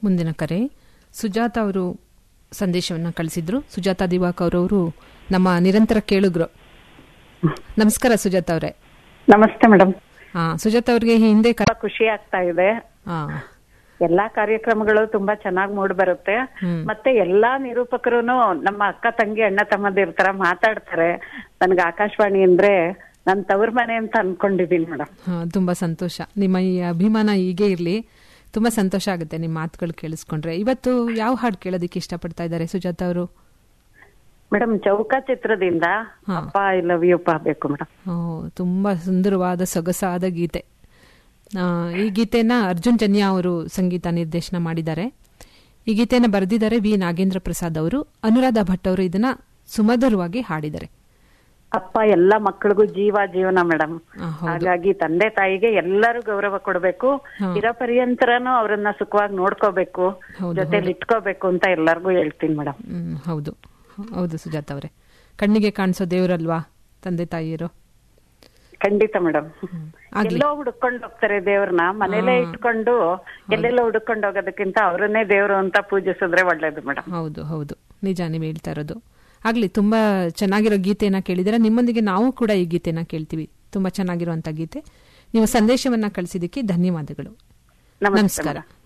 ಮುಂದಿನ ಕರೆ ಸುಜಾತ ಅವರು ಸಂದೇಶವನ್ನ ಕಳಿಸಿದ್ರು ಸುಜಾತ ದಿವಾಕರ್ ಅವರು ನಮ್ಮ ನಿರಂತರ ಕೇಳುಗರು ನಮಸ್ಕಾರ ಸುಜಾತ ಅವರೇ ನಮಸ್ತೆ ಮೇಡಮ್ ಹಾ ಸುಜಾತ ಅವ್ರಿಗೆ ಈ ಹಿಂದೆ ಕ- ತುಂಬಾ ಖುಷಿ ಆಗ್ತಾ ಇದೆ ಹಾ ಎಲ್ಲಾ ಕಾರ್ಯಕ್ರಮಗಳು ತುಂಬಾ ಚೆನ್ನಾಗಿ ಮೂಡ್ ಬರುತ್ತೆ ಹ್ಮ್. ಮತ್ತೆ ಎಲ್ಲಾ ನಿರೂಪಕರು ನಮ್ಮ ಅಕ್ಕ ತಂಗಿ ಅಣ್ಣ ತಮ್ಮದಿರ್ ತರ ಮಾತಾಡ್ತಾರೆ ನನ್ಗೆ ಆಕಾಶವಾಣಿ ಅಂದ್ರೆ ನನ್ ತವ್ರ ಮನೆ ಅಂತ ಅನ್ಕೊಂಡಿದೀನಿ ಮೇಡಮ್ ಹಾ, ತುಂಬಾ ಸಂತೋಷ ನಿಮ್ಮ ಈ ಅಭಿಮಾನ ಹೀಗೆ ಇರ್ಲಿ ತುಂಬಾ ಸಂತೋಷ ಆಗುತ್ತೆ ನಿಮ್ಮ ಮಾತುಗಳು ಕೇಳಿಸ್ಕೊಂಡ್ರೆ ಇವತ್ತು ಯಾವ ಹಾಡು ಕೇಳೋದಕ್ಕೆ ಇಷ್ಟಪಡ್ತಾ ಇದ್ದಾರೆ ಸುಜಾತ ಅವರು ಮೇಡಮ್ ಚೌಕ ಚಿತ್ರದಿಂದ ಹಾ. ಅಪ್ಪ ಐ ಲವ್ ಯು ಪಾ ಬೇಕು ಮೇಡಮ್ ಓ, ತುಂಬಾ ಸುಂದರವಾದ ಸೊಗಸಾದ ಗೀತೆ ಆ, ಈ ಗೀತೆನ ಅರ್ಜುನ್ ಜನ್ಯಾ ಅವರು ಸಂಗೀತ ನಿರ್ದೇಶನ ಮಾಡಿದ್ದಾರೆ ಈ ಗೀತೆನ ಬರೆದಿದ್ದಾರೆ ವಿ ನಾಗೇಂದ್ರ ಪ್ರಸಾದ್ ಅವರು ಅನುರಾಧ ಭಟ್ ಅವರು ಇದನ್ನ ಸುಮಧುರವಾಗಿ ಹಾಡಿದ್ದಾರೆ ಅಪ್ಪ ಎಲ್ಲಾ ಮಕ್ಕಳಿಗೂ ಜೀವ ಜೀವನ ಮೇಡಮ್ ಆ, ಹೌದು. ಹಾಗಾಗಿ ತಂದೆ ತಾಯಿಗೆ ಎಲ್ಲರೂ ಗೌರವ ಕೊಡಬೇಕು ಹಾ. ಇರೋ ಪರ್ಯಂತರನು ಅವ್ರನ್ನ ಸುಖವಾಗಿ ನೋಡ್ಕೋಬೇಕು ಹೌದು, ಜೊತೆಲಿ ಇಟ್ಕೋಬೇಕು ಅಂತ ಎಲ್ಲರಿಗೂ ಹೇಳ್ತೀನಿ ಮೇಡಮ್ ಹ್ಮ್, ಹೌದು ಹೌದು ಸುಜಾತ ಅವರೇ ಕಣ್ಣಿಗೆ ಕಾಣಿಸೋ ದೇವರಲ್ವಾ ತಂದೆ ತಾಯಿಯರು ಖಂಡಿತ ಮೇಡಮ್ ಆಗ್ಲಿ. ಎಲ್ಲೋ ಹುಡ್ಕೊಂಡು ಹೋಗ್ತಾರೆ ದೇವ್ರನ್ನ ಮನೇಲೆ ಇಟ್ಕೊಂಡು ಎಲ್ಲೆಲ್ಲೋ ಹುಡ್ಕೊಂಡು ಹೋಗೋದಕ್ಕಿಂತ ಅವ್ರನ್ನೇ ದೇವ್ರು ಅಂತ ಪೂಜಿಸಿದ್ರೆ ಒಳ್ಳೇದು ಮೇಡಮ್ ಹೌದು ಹೌದು ನಿಜ ನೀವು ಹೇಳ್ತಾ ಇರೋದು ಆಗ್ಲಿ ತುಂಬಾ ಚೆನ್ನಾಗಿರೋ ಗೀತೆನ ಕೇಳಿದ್ರೆ ನಿಮ್ಮೊಂದಿಗೆ ನಾವು ಕೂಡ ಈ ಗೀತೆನ ಕೇಳ್ತೀವಿ ತುಂಬಾ ಚೆನ್ನಾಗಿರುವಂತ ಗೀತೆ ನೀವು ಸಂದೇಶವನ್ನ ಕಳಿಸಿದ್ದಕ್ಕೆ ಧನ್ಯವಾದಗಳು ನಮಸ್ತೆ ನಮಸ್ಕಾರ ಮೇಡಮ್.